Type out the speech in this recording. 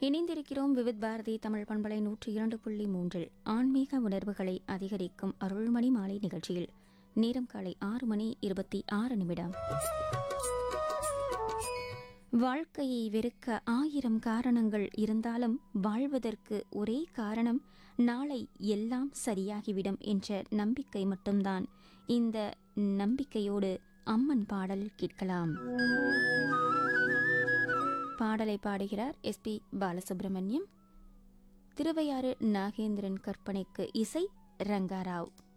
இணைந்திருக்கிறோம் விவித் பாரதி தமிழ் பண்பலை நூற்றி இரண்டு புள்ளி மூன்றில் ஆன்மீக உணர்வுகளை அதிகரிக்கும் அருள்மணி மாலை நிகழ்ச்சியில் நேரம் காலை ஆறு மணி இருபத்தி ஆறு நிமிடம் வாழ்க்கையை வெறுக்க ஆயிரம் காரணங்கள் இருந்தாலும் வாழ்வதற்கு ஒரே காரணம் நாளை எல்லாம் சரியாகிவிடும் என்ற நம்பிக்கை மட்டும்தான் இந்த நம்பிக்கையோடு அம்மன் பாடல் கேட்கலாம் பாடலை பாடுகிறார் எஸ் பி பாலசுப்ரமணியம் திருவையாறு நாகேந்திரன் கற்பனைக்கு இசை ரங்காராவ்